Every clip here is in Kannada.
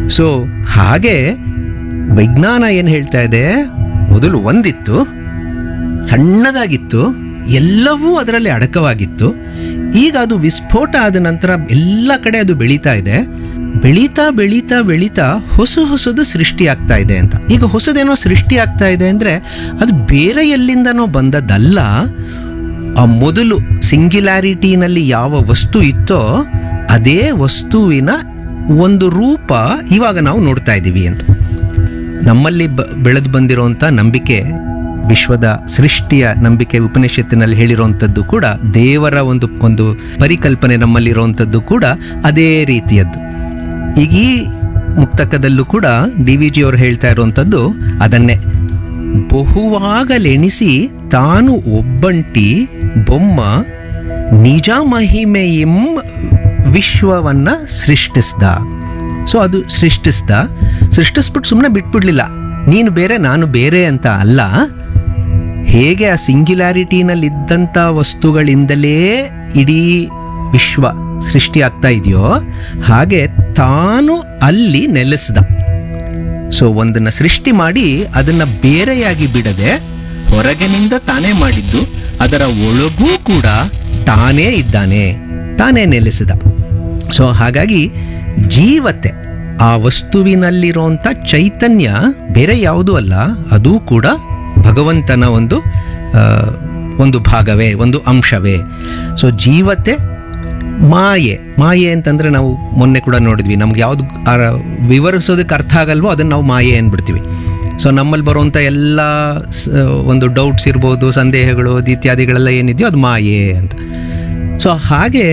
ಸೊ ಹಾಗೆ ವಿಜ್ಞಾನ ಏನು ಹೇಳ್ತಾ ಇದೆ ಮೊದಲು ಒಂದಿತ್ತು ಸಣ್ಣದಾಗಿತ್ತು ಎಲ್ಲವೂ ಅದರಲ್ಲಿ ಅಡಕವಾಗಿತ್ತು ಈಗ ಅದು ವಿಸ್ಫೋಟ ಆದ ನಂತರ ಎಲ್ಲ ಕಡೆ ಅದು ಬೆಳೀತಾ ಇದೆ ಬೆಳೀತಾ ಬೆಳೀತಾ ಬೆಳೀತಾ ಹೊಸ ಹೊಸದು ಸೃಷ್ಟಿ ಆಗ್ತಾ ಇದೆ ಅಂತ ಈಗ ಹೊಸದೇನೋ ಸೃಷ್ಟಿ ಆಗ್ತಾ ಇದೆ ಅಂದರೆ ಅದು ಬೇರೆ ಎಲ್ಲಿಂದನೋ ಬಂದದ್ದಲ್ಲ ಆ ಮೊದಲು ಸಿಂಗ್ಯುಲಾರಿಟಿನಲ್ಲಿ ಯಾವ ವಸ್ತು ಇತ್ತೋ ಅದೇ ವಸ್ತುವಿನ ಒಂದು ರೂಪ ಇವಾಗ ನಾವು ನೋಡ್ತಾ ಇದ್ದೀವಿ ಅಂತ ನಮ್ಮಲ್ಲಿ ಬ ಬೆಳೆದು ಬಂದಿರುವಂಥ ನಂಬಿಕೆ ವಿಶ್ವದ ಸೃಷ್ಟಿಯ ನಂಬಿಕೆ ಉಪನಿಷತ್ತಿನಲ್ಲಿ ಹೇಳಿರುವಂಥದ್ದು ಕೂಡ ದೇವರ ಒಂದು ಒಂದು ಪರಿಕಲ್ಪನೆ ನಮ್ಮಲ್ಲಿರುವಂಥದ್ದು ಕೂಡ ಅದೇ ರೀತಿಯದ್ದು ಈಗ ಈ ಮುಕ್ತಕದಲ್ಲೂ ಕೂಡ ಡಿ ವಿ ಜಿ ಅವರು ಹೇಳ್ತಾ ಇರುವಂಥದ್ದು ಅದನ್ನೇ ಬಹುವಾಗಲೆಣಿಸಿ ತಾನು ಒಬ್ಬಂಟಿ ಬೊಮ್ಮ ನಿಜ ಮಹಿಮೆಯಂ ವಿಶ್ವವನ್ನ ಸೃಷ್ಟಿಸ್ದ ಸೊ ಅದು ಸೃಷ್ಟಿಸ್ದ ಸೃಷ್ಟಿಸ್ಬಿಟ್ಟು ಸುಮ್ಮನೆ ಬಿಟ್ಬಿಡ್ಲಿಲ್ಲ ನೀನು ಬೇರೆ ನಾನು ಬೇರೆ ಅಂತ ಅಲ್ಲ ಹೇಗೆ ಆ ಸಿಂಗ್ಯುಲಾರಿಟಿನಲ್ಲಿ ಇದ್ದಂಥ ವಸ್ತುಗಳಿಂದಲೇ ಇಡೀ ವಿಶ್ವ ಸೃಷ್ಟಿ ಆಗ್ತಾ ಇದೆಯೋ ಹಾಗೆ ತಾನು ಅಲ್ಲಿ ನೆಲೆಸ್ದ ಸೊ ಒಂದನ್ನ ಸೃಷ್ಟಿ ಮಾಡಿ ಅದನ್ನ ಬೇರೆಯಾಗಿ ಬಿಡದೆ ಹೊರಗಿನಿಂದ ತಾನೇ ಮಾಡಿದ್ದು ಅದರ ಒಳಗೂ ಕೂಡ ತಾನೇ ಇದ್ದಾನೆ ತಾನೇ ನೆಲೆಸಿದ ಸೊ ಹಾಗಾಗಿ ಜೀವತೆ ಆ ವಸ್ತುವಿನಲ್ಲಿರುವಂಥ ಚೈತನ್ಯ ಬೇರೆ ಯಾವುದೂ ಅಲ್ಲ ಅದು ಕೂಡ ಭಗವಂತನ ಒಂದು ಆ, ಒಂದು ಭಾಗವೇ ಒಂದು ಅಂಶವೇ ಸೊ ಜೀವತೆ ಮಾಯೆ ಮಾಯೆ ಅಂತಂದ್ರೆ ನಾವು ಮೊನ್ನೆ ಕೂಡ ನೋಡಿದ್ವಿ ನಮ್ಗೆ ಯಾವ್ದು ಆ- ವಿವರಿಸೋದಕ್ಕೆ ಅರ್ಥ ಆಗಲ್ವೋ ಅದನ್ನ ನಾವು ಮಾಯೆ ಅಂದ್ಬಿಡ್ತೀವಿ ಸೊ ನಮ್ಮಲ್ಲಿ ಬರುವಂಥ ಎಲ್ಲ ಸ- ಒಂದು ಡೌಟ್ಸ್ ಇರ್ಬೋದು ಸಂದೇಹಗಳು ಅದು ಇತ್ಯಾದಿಗಳೆಲ್ಲ ಏನಿದೆಯೋ ಅದು ಮಾಯೆ ಅಂತ ಸೊ ಹಾಗೆ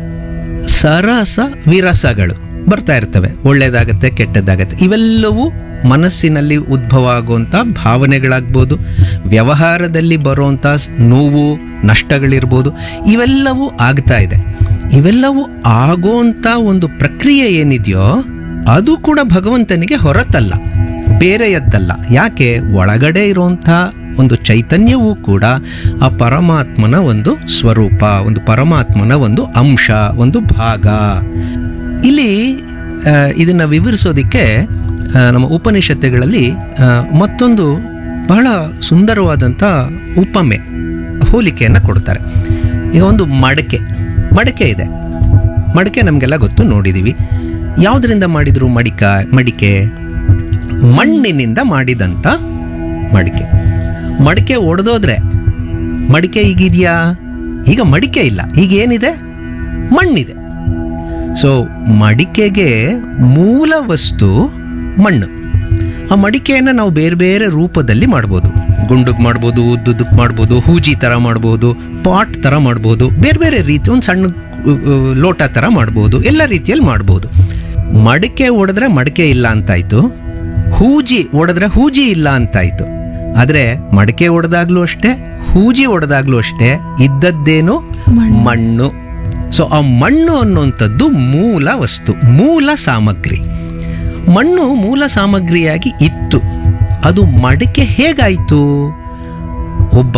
ಸರಸ ವಿರಸಗಳು ಬರ್ತಾ ಇರ್ತವೆ ಒಳ್ಳೇದಾಗತ್ತೆ ಕೆಟ್ಟದ್ದಾಗತ್ತೆ ಇವೆಲ್ಲವೂ ಮನಸ್ಸಿನಲ್ಲಿ ಉದ್ಭವ ಆಗುವಂಥ ಭಾವನೆಗಳಾಗ್ಬೋದು ವ್ಯವಹಾರದಲ್ಲಿ ಬರುವಂಥ ಸ್- ನೋವು ನಷ್ಟಗಳಿರ್ಬೋದು ಇವೆಲ್ಲವೂ ಆಗ್ತಾ ಇದೆ ಇವೆಲ್ಲವೂ ಆಗೋಂಥ ಒಂದು ಪ್ರಕ್ರಿಯೆ ಏನಿದೆಯೋ ಅದು ಕೂಡ ಭಗವಂತನಿಗೆ ಹೊರತಲ್ಲ ಬೇರೆಯದ್ದಲ್ಲ ಯಾಕೆ ಒಳಗಡೆ ಇರುವಂಥ ಒಂದು ಚೈತನ್ಯವೂ ಕೂಡ ಆ ಪರಮಾತ್ಮನ ಒಂದು ಸ್ವರೂಪ ಒಂದು ಪರಮಾತ್ಮನ ಒಂದು ಅಂಶ ಒಂದು ಭಾಗ ಇಲ್ಲಿ ಆ, ಇದನ್ನ ವಿವರಿಸೋದಕ್ಕೆ ಆ, ನಮ್ಮ ಉಪನಿಷತ್ತುಗಳಲ್ಲಿ ಆ, ಮತ್ತೊಂದು ಬಹಳ ಸುಂದರವಾದಂಥ ಉಪಮೆ ಹೋಲಿಕೆಯನ್ನು ಕೊಡ್ತಾರೆ ಈಗ ಒಂದು ಮಡಕೆ ಮಡಕೆ ಇದೆ ಮಡಕೆ ನಮಗೆಲ್ಲ ಗೊತ್ತು ನೋಡಿದ್ದೀವಿ ಯಾವುದರಿಂದ ಮಾಡಿದ್ರು ಮಡಿಕ ಮಡಿಕೆ ಮಣ್ಣಿನಿಂದ ಮಾಡಿದಂಥ ಮಡಿಕೆ ಮಡಿಕೆ ಒಡೆದೋದ್ರೆ ಮಡಿಕೆ ಈಗಿದೆಯಾ ಈಗ ಮಡಿಕೆ ಇಲ್ಲ ಈಗ ಏನಿದೆ ಮಣ್ಣಿದೆ ಸೊ ಮಡಿಕೆಗೆ ಮೂಲ ವಸ್ತು ಮಣ್ಣು ಆ ಮಡಿಕೆಯನ್ನು ನಾವು ಬೇರೆ ಬೇರೆ ರೂಪದಲ್ಲಿ ಮಾಡ್ಬೋದು ಗುಂಡುಗ್ ಮಾಡ್ಬೋದು ಉದ್ದುದಕ್ಕೆ ಮಾಡ್ಬೋದು ಹೂಜಿ ಥರ ಮಾಡ್ಬೋದು ಪಾಟ್ ಥರ ಮಾಡ್ಬೋದು ಬೇರೆ ಬೇರೆ ರೀತಿ ಒಂದು ಸಣ್ಣ ಉ, ಉ, ಲೋಟ ಥರ ಮಾಡ್ಬೋದು ಎಲ್ಲ ರೀತಿಯಲ್ಲಿ ಮಾಡ್ಬೋದು ಮಡಿಕೆ ಒಡೆದ್ರೆ ಮಡಿಕೆ ಇಲ್ಲ ಅಂತಾಯ್ತು ಹೂಜಿ ಒಡೆದ್ರೆ ಹೂಜಿ ಇಲ್ಲ ಅಂತಾಯ್ತು ಆದರೆ ಮಡಿಕೆ ಒಡೆದಾಗ್ಲೂ ಅಷ್ಟೇ ಹೂಜಿ ಒಡೆದಾಗ್ಲೂ ಅಷ್ಟೇ ಇದ್ದದ್ದೇನು ಮಣ್ಣು ಸೊ ಆ ಮಣ್ಣು ಅನ್ನುವಂಥದ್ದು ಮೂಲ ವಸ್ತು ಮೂಲ ಸಾಮಗ್ರಿ ಮಣ್ಣು ಮೂಲ ಸಾಮಗ್ರಿಯಾಗಿ ಇತ್ತು ಅದು ಮಡಿಕೆ ಹೇಗಾಯಿತು ಒಬ್ಬ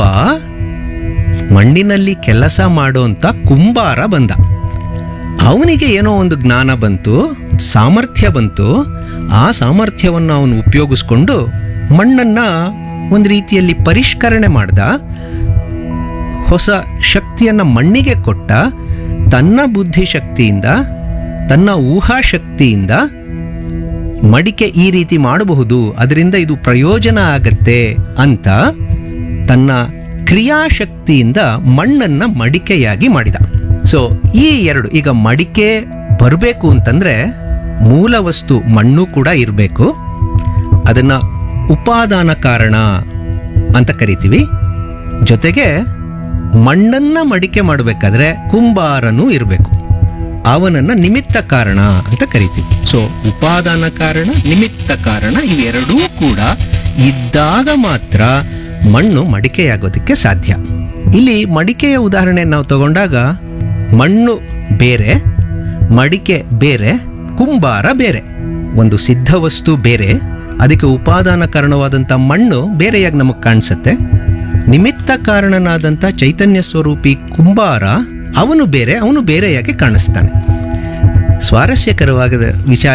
ಮಣ್ಣಿನಲ್ಲಿ ಕೆಲಸ ಮಾಡುವಂಥ ಕುಂಬಾರ ಬಂದ ಅವನಿಗೆ ಏನೋ ಒಂದು ಜ್ಞಾನ ಬಂತು ಸಾಮರ್ಥ್ಯ ಬಂತು ಆ ಸಾಮರ್ಥ್ಯವನ್ನು ಅವನು ಉಪಯೋಗಿಸ್ಕೊಂಡು ಮಣ್ಣನ್ನ ಒಂದು ರೀತಿಯಲ್ಲಿ ಪರಿಷ್ಕರಣೆ ಮಾಡ್ದ ಹೊಸ ಶಕ್ತಿಯನ್ನ ಮಣ್ಣಿಗೆ ಕೊಟ್ಟ ತನ್ನ ಬುದ್ಧಿಶಕ್ತಿಯಿಂದ ತನ್ನ ಊಹಾಶಕ್ತಿಯಿಂದ ಮಡಿಕೆ ಈ ರೀತಿ ಮಾಡಬಹುದು ಅದರಿಂದ ಇದು ಪ್ರಯೋಜನ ಆಗತ್ತೆ ಅಂತ ತನ್ನ ಕ್ರಿಯಾಶಕ್ತಿಯಿಂದ ಮಣ್ಣನ್ನ ಮಡಿಕೆಯಾಗಿ ಮಾಡಿದ ಸೊ ಈ ಎರಡು ಈಗ ಮಡಿಕೆ ಬರಬೇಕು ಅಂತಂದ್ರೆ ಮೂಲ ವಸ್ತು ಮಣ್ಣು ಕೂಡ ಇರಬೇಕು ಅದನ್ನ ಉಪಾದಾನ ಕಾರಣ ಅಂತ ಕರಿತೀವಿ ಜೊತೆಗೆ ಮಣ್ಣನ್ನ ಮಡಿಕೆ ಮಾಡಬೇಕಾದ್ರೆ ಕುಂಬಾರನೂ ಇರಬೇಕು ಅವನನ್ನ ನಿಮಿತ್ತ ಕಾರಣ ಅಂತ ಕರಿತೀವಿ ಸೊ ಉಪಾದಾನ ಕಾರಣ ನಿಮಿತ್ತ ಕಾರಣ ಇವೆರಡೂ ಕೂಡ ಇದ್ದಾಗ ಮಾತ್ರ ಮಣ್ಣು ಮಡಿಕೆಯಾಗೋದಕ್ಕೆ ಸಾಧ್ಯ ಇಲ್ಲಿ ಮಡಿಕೆಯ ಉದಾಹರಣೆ ನಾವು ತಗೊಂಡಾಗ ಮಣ್ಣು ಬೇರೆ ಮಡಿಕೆ ಬೇರೆ ಕುಂಬಾರ ಬೇರೆ ಒಂದು ಸಿದ್ಧ ವಸ್ತು ಬೇರೆ ಅದಕ್ಕೆ ಉಪಾದಾನ ಕಾರಣವಾದಂಥ ಮಣ್ಣು ಬೇರೆಯಾಗಿ ನಮಗೆ ಕಾಣಿಸುತ್ತೆ ನಿಮಿತ್ತ ಕಾರಣನಾದಂಥ ಚೈತನ್ಯ ಸ್ವರೂಪಿ ಕುಂಬಾರ ಅವನು ಬೇರೆ ಅವನು ಬೇರೆಯಾಗಿ ಕಾಣಿಸ್ತಾನೆ ಸ್ವಾರಸ್ಯಕರವಾದ ವಿಚಾರ